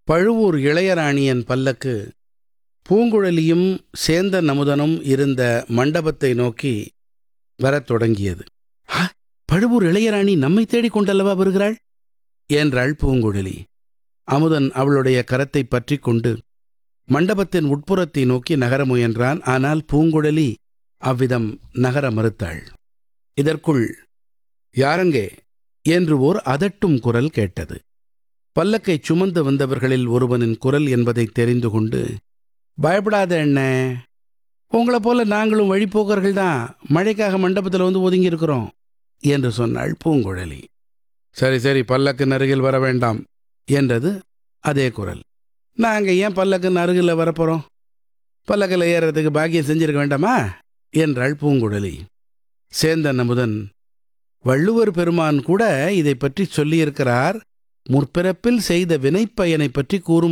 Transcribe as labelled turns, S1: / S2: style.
S1: பழுவூர் இளையராணியன் பல்லக்கு பூங்குழலியும் சேந்தன் அமுதனும் இருந்த மண்டபத்தை நோக்கி வரத் தொடங்கியது "ஆ, பழுவூர் இளையராணி நம்மை தேடிக் கொண்டல்லவா வருகிறாள் என்றாள் பூங்குழலி அமுதன் அவளுடைய கரத்தை பற்றிக் கொண்டு மண்டபத்தின் உட்புறத்தை நோக்கி நகர முயன்றான் ஆனால் பூங்குழலி அவ்விதம் நகர மறுத்தாள் இதற்குள் யாரங்கே என்று ஓர் அதட்டும் குரல் கேட்டது பல்லக்கை சுமந்து வந்தவர்களில் ஒருவனின் குரல் என்பதை தெரிந்து கொண்டு பயப்படாத என்ன உங்களைப் போல நாங்களும் வழிப்போக்கர்கள் தான் மழைக்காக மண்டபத்தில் வந்து ஒதுங்கி இருக்கிறோம் என்று சொன்னாள் பூங்குழலி சரி சரி பல்லக்கின் அருகில் வர வேண்டாம் என்றது அதே குரல் நாங்கள் ஏன் பல்லக்கின் அருகில் வரப்போகிறோம் பல்லக்கில் ஏறுறதுக்கு பாக்கியம் செஞ்சிருக்க வேண்டாமா என்றாள் பூங்குழலி சேந்தன் அமுதன் வள்ளுவர் பெருமான் கூட இதை பற்றி சொல்லியிருக்கிறார் முற்பிறப்பில் செய்த வினைப்பயனை பற்றி கூறும்